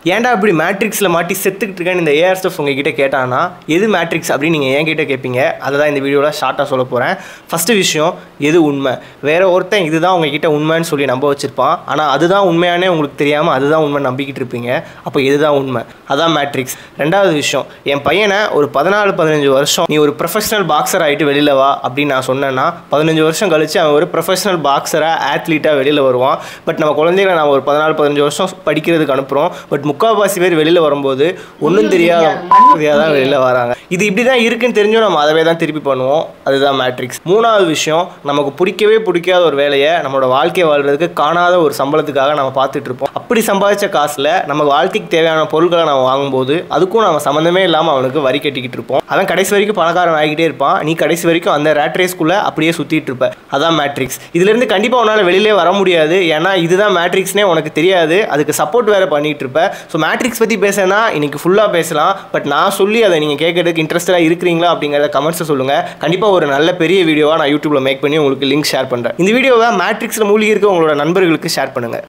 ஏன்டா இப்படி மேட்ரிக்ஸில் மாட்டி செத்துக்கிட்டு இருக்கேன்னு இந்த ஏஆர் ஸ்டஃப் உங்ககிட்ட கேட்டானா எது மேட்ரிக்ஸ் அப்படின்னு நீங்கள் என்கிட்ட கேட்பீங்க அதை தான் இந்த வீடியோவில் ஷார்ட்டாக சொல்ல போகிறேன் ஃபஸ்ட்டு விஷயம் எது உண்மை வேற ஒருத்தன் இதுதான் உங்ககிட்ட உண்மைன்னு சொல்லி நம்ப வச்சிருப்பான் ஆனால் அதுதான் உண்மையானே உங்களுக்கு தெரியாமல் அதுதான் உண்மை நம்பிக்கிட்டு இருப்பீங்க அப்போ எதுதான் உண்மை அதான் மேட்ரிக்ஸ் ரெண்டாவது விஷயம் என் பையனை ஒரு பதினாலு பதினஞ்சு வருஷம் நீ ஒரு ப்ரொஃபஷனல் பாக்ஸர் ஆகிட்டு வெளியில் வா அப்படின்னு நான் சொன்னேன்னா பதினஞ்சு வருஷம் கழிச்சு அவன் ஒரு ப்ரொஃபஷனல் பாக்ஸராக ஆத்லீட்டாக வெளியில் வருவான் பட் நம்ம குழந்தைகளை நான் ஒரு பதினாலு பதினஞ்சு வருஷம் படிக்கிறதுக்கு அனுப்புகிறோம் பட் முக்கால்வாசி பேர் வெளியில் வரும்போது ஒன்றும் தெரியாத தெரியாத தான் வெளியில் வராங்க இது இப்படி தான் இருக்குன்னு தெரிஞ்சும் நம்ம அதவே தான் திருப்பி பண்ணுவோம் அதுதான் மேட்ரிக்ஸ் மூணாவது விஷயம் நமக்கு பிடிக்கவே பிடிக்காத ஒரு வேலையை நம்மளோட வாழ்க்கை வாழ்றதுக்கு காணாத ஒரு சம்பளத்துக்காக நம்ம பார்த்துட்டு இருப்போம் அப்படி சம்பாதிச்ச காசில் நமக்கு வாழ்க்கைக்கு தேவையான பொருட்களை நம்ம வாங்கும்போது அதுக்கும் நம்ம சம்மந்தமே இல்லாமல் அவனுக்கு வரி கட்டிக்கிட்டு இருப்போம் அவன் கடைசி வரைக்கும் பணக்காரன் ஆகிக்கிட்டே இருப்பான் நீ கடைசி வரைக்கும் அந்த ரேட் ரேஸ்க்குள்ளே அப்படியே சுற்றிட்டு இருப்ப அதான் மேட்ரிக்ஸ் இதுலேருந்து கண்டிப்பாக உன்னால் வெளியிலே வர முடியாது ஏன்னா இதுதான் மேட்ரிக்ஸ்னே உனக்கு தெரியாது அதுக்கு சப்போர்ட் வேறு பண்ணிட்டு இருப்ப ஸோ மேட்ரிக்ஸ் பற்றி பேசினா இன்னைக்கு ஃபுல்லாக பேசலாம் பட் நான் சொல்லி அதை நீங்கள் கேட்கறதுக்கு இன்ட்ரெஸ்டாக இருக்கிறீங்களா அப்படிங்கிறத கமெண்ட்ஸை சொல்லுங்கள் கண்டிப்பாக ஒரு நல்ல பெரிய வீடியோவாக நான் யூடியூப்பில் மேக் பண்ணி உங்களுக்கு லிங்க் ஷேர் பண்ணுறேன் இந்த வீடியோவை மேட்ரிக்ஸில் மூழ்கி இருக்க உங்களோட நண்பர்களுக்கு ஷேர் பண்ணுங்கள்